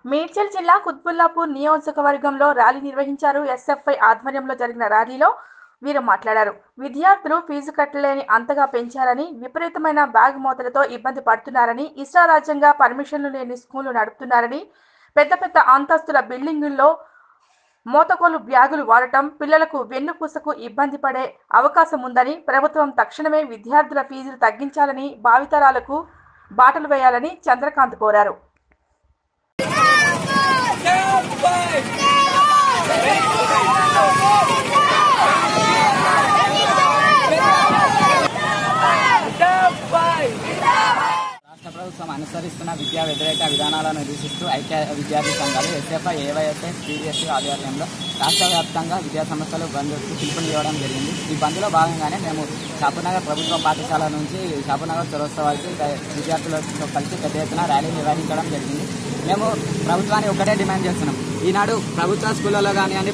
మేడ్చల్ జిల్లా కుత్బుల్లాపూర్ నియోజకవర్గంలో ర్యాలీ నిర్వహించారు ఎస్ఎఫ్ఐ ఆధ్వర్యంలో జరిగిన ర్యాలీలో వీరు మాట్లాడారు విద్యార్థులు ఫీజు కట్టలేని అంతగా పెంచారని విపరీతమైన బ్యాగ్ మోతలతో ఇబ్బంది పడుతున్నారని ఇష్టారాజ్యంగా పర్మిషన్లు లేని స్కూళ్లు నడుపుతున్నారని పెద్ద పెద్ద అంతస్తుల బిల్డింగుల్లో మోతకోలు బ్యాగులు వాడటం పిల్లలకు వెన్నుపూసకు ఇబ్బంది పడే అవకాశం ఉందని ప్రభుత్వం తక్షణమే విద్యార్థుల ఫీజులు తగ్గించాలని భావితరాలకు బాటలు వేయాలని చంద్రకాంత్ కోరారు రాష్ట్ర ప్రభుత్వం అనుసరిస్తున్న విద్యా వ్యతిరేక విధానాలను నిరసిస్తూ ఐక్య విద్యార్థి సంఘాలు ఎస్ఎఫ్ఐ ఏవైఎస్ఎస్ టీడీఎస్ ఆధ్వర్యంలో రాష్ట్ర వ్యాప్తంగా విద్యా సంస్థలు బంద్కు పిలుపునివ్వడం జరిగింది ఈ బంద్లో భాగంగానే మేము షాపూర్నగర్ ప్రభుత్వ పాఠశాల నుంచి షాపూర్నగర్ చౌరస్తవానికి విద్యార్థులతో కలిసి పెద్ద ఎత్తున ర్యాలీ నిర్వహించడం జరిగింది మేము ప్రభుత్వాన్ని ఒకటే డిమాండ్ చేస్తున్నాం ఈనాడు ప్రభుత్వ స్కూళ్ళలో కానివ్వండి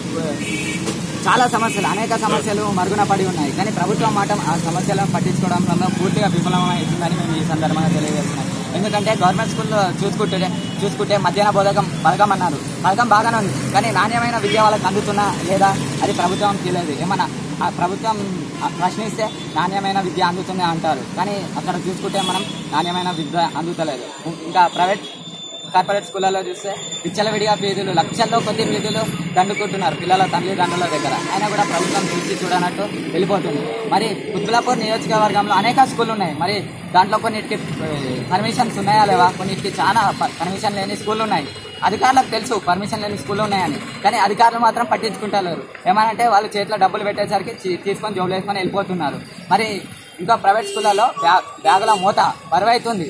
చాలా సమస్యలు అనేక సమస్యలు మరుగున పడి ఉన్నాయి కానీ ప్రభుత్వం మాట ఆ సమస్యలను పట్టించుకోవడంలో పూర్తిగా విఫలమవుతుందని మేము ఈ సందర్భంగా తెలియజేస్తున్నాం ఎందుకంటే గవర్నమెంట్ స్కూల్లో చూసుకుంటే చూసుకుంటే మధ్యాహ్న బోధకం పథకం అన్నారు పథకం బాగానే ఉంది కానీ నాణ్యమైన విద్య వాళ్ళకి అందుతున్నా లేదా అది ప్రభుత్వం తెలియదు ఏమన్నా ఆ ప్రభుత్వం ప్రశ్నిస్తే నాణ్యమైన విద్య అందుతుంది అంటారు కానీ అక్కడ చూసుకుంటే మనం నాణ్యమైన విద్య అందుతలేదు ఇంకా ప్రైవేట్ కార్పొరేట్ స్కూళ్ళలో చూస్తే విచ్చలవిడిగా ఫీజులు లక్షల్లో కొద్ది ఫీజులు దండుకుంటున్నారు పిల్లల తల్లిదండ్రుల దగ్గర అయినా కూడా ప్రభుత్వం చూసి చూడనట్టు వెళ్ళిపోతుంది మరి కుత్బులాపూర్ నియోజకవర్గంలో అనేక స్కూళ్ళు ఉన్నాయి మరి దాంట్లో కొన్నిటికి పర్మిషన్స్ ఉన్నాయా లేవా కొన్నిటికి చాలా పర్మిషన్ లేని స్కూళ్ళు ఉన్నాయి అధికారులకు తెలుసు పర్మిషన్ లేని స్కూళ్ళు ఉన్నాయని కానీ అధికారులు మాత్రం పట్టించుకుంటలేరు ఏమనంటే వాళ్ళు చేతిలో డబ్బులు పెట్టేసరికి చీ- తీసుకొని జోబులు వేసుకొని వెళ్ళిపోతున్నారు మరి ఇంకా ప్రైవేట్ స్కూళ్ళలో బ్యాగ్ బ్యాగుల మూత బరువైతుంది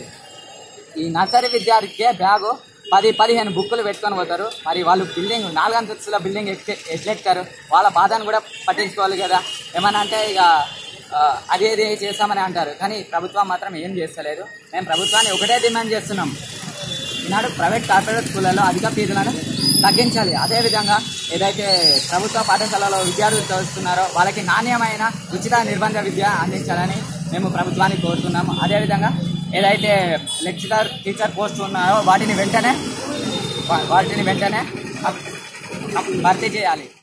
ఈ నర్సరీ విద్యార్థికే బ్యాగు పది పదిహేను బుక్కులు పెట్టుకొని పోతారు మరి వాళ్ళు బిల్డింగ్ నాలుగంతస్తుల బిల్డింగ్ ఎక్కి ఎట్లెక్కారు వాళ్ళ బాధను కూడా పట్టించుకోవాలి కదా ఏమన్నా అంటే ఇక ఆ, అది ఇది చేస్తామని అంటారు కానీ ప్రభుత్వం మాత్రం ఏం చేస్తలేదు మేము ప్రభుత్వాన్ని ఒకటే డిమాండ్ చేస్తున్నాం ఈనాడు ప్రైవేట్ కార్పొరేట్ స్కూళ్ళలో అధిక ఫీజులను తగ్గించాలి అదేవిధంగా ఏదైతే ప్రభుత్వ పాఠశాలలో విద్యార్థులు చదువుతున్నారో వాళ్ళకి నాణ్యమైన ఉచిత నిర్బంధ విద్య అందించాలని మేము ప్రభుత్వాన్ని కోరుతున్నాము అదేవిధంగా ఏదైతే లెక్చరర్ టీచర్ పోస్ట్ ఉన్నాయో వాటిని వెంటనే వా- వాటిని వెంటనే అప్- అప్- భర్తీ చేయాలి